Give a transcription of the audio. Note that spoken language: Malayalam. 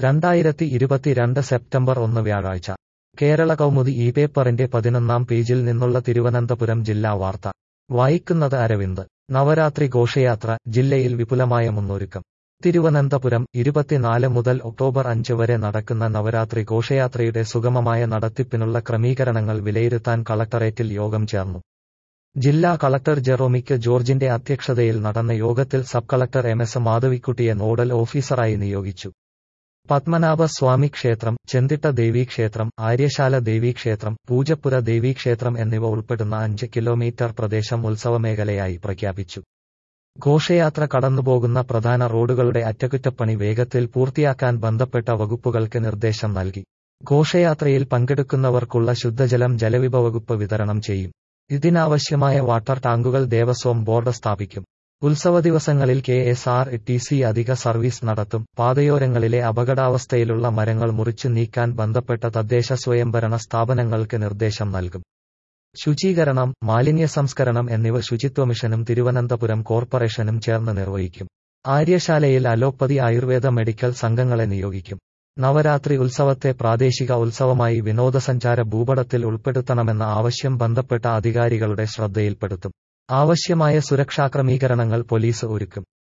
രണ്ടായിരത്തി ഇരുപത്തിരണ്ട് സെപ്റ്റംബർ ഒന്ന് വ്യാഴാഴ്ച കേരള കൗമുദി ഈ പേപ്പറിന്റെ പതിനൊന്നാം പേജിൽ നിന്നുള്ള തിരുവനന്തപുരം ജില്ലാ വാർത്ത വായിക്കുന്നത് അരവിന്ദ് നവരാത്രി ഘോഷയാത്ര ജില്ലയിൽ വിപുലമായ മുന്നൊരുക്കം തിരുവനന്തപുരം ഇരുപത്തിനാല് മുതൽ ഒക്ടോബർ അഞ്ച് വരെ നടക്കുന്ന നവരാത്രി ഘോഷയാത്രയുടെ സുഗമമായ നടത്തിപ്പിനുള്ള ക്രമീകരണങ്ങൾ വിലയിരുത്താൻ കളക്ടറേറ്റിൽ യോഗം ചേർന്നു ജില്ലാ കളക്ടർ ജെറോമിക്ക് ജോർജിന്റെ അധ്യക്ഷതയിൽ നടന്ന യോഗത്തിൽ സബ് കളക്ടർ എം എസ് മാധവിക്കുട്ടിയെ നോഡൽ ഓഫീസറായി നിയോഗിച്ചു പത്മനാഭ സ്വാമി ക്ഷേത്രം ചെന്തിട്ട ദേവീക്ഷേത്രം ആര്യശാല ദേവീക്ഷേത്രം പൂജപ്പുര ദേവീക്ഷേത്രം എന്നിവ ഉൾപ്പെടുന്ന അഞ്ച് കിലോമീറ്റർ പ്രദേശം ഉത്സവമേഖലയായി പ്രഖ്യാപിച്ചു ഘോഷയാത്ര കടന്നുപോകുന്ന പ്രധാന റോഡുകളുടെ അറ്റകുറ്റപ്പണി വേഗത്തിൽ പൂർത്തിയാക്കാൻ ബന്ധപ്പെട്ട വകുപ്പുകൾക്ക് നിർദ്ദേശം നൽകി ഘോഷയാത്രയിൽ പങ്കെടുക്കുന്നവർക്കുള്ള ശുദ്ധജലം ജലവിഭവ വകുപ്പ് വിതരണം ചെയ്യും ഇതിനാവശ്യമായ വാട്ടർ ടാങ്കുകൾ ദേവസ്വം ബോർഡ് സ്ഥാപിക്കും ഉത്സവ ദിവസങ്ങളിൽ K S R T C അധിക സർവീസ് നടത്തും പാതയോരങ്ങളിലെ അപകടാവസ്ഥയിലുള്ള മരങ്ങൾ മുറിച്ചു നീക്കാൻ ബന്ധപ്പെട്ട തദ്ദേശ സ്വയംഭരണ സ്ഥാപനങ്ങൾക്ക് നിർദ്ദേശം നൽകും ശുചീകരണം മാലിന്യ സംസ്കരണം എന്നിവ ശുചിത്വ മിഷനും തിരുവനന്തപുരം കോർപ്പറേഷനും ചേർന്ന് നിർവഹിക്കും ആര്യശാലയിൽ അലോപ്പതി ആയുർവേദ മെഡിക്കൽ സംഘങ്ങളെ നിയോഗിക്കും നവരാത്രി ഉത്സവത്തെ പ്രാദേശിക ഉത്സവമായി വിനോദസഞ്ചാര ഭൂപടത്തിൽ ഉൾപ്പെടുത്തണമെന്ന ആവശ്യം ബന്ധപ്പെട്ട അധികാരികളുടെ ശ്രദ്ധയിൽപ്പെടുത്തും ആവശ്യമായ സുരക്ഷാക്രമീകരണങ്ങൾ പോലീസ് ഒരുക്കും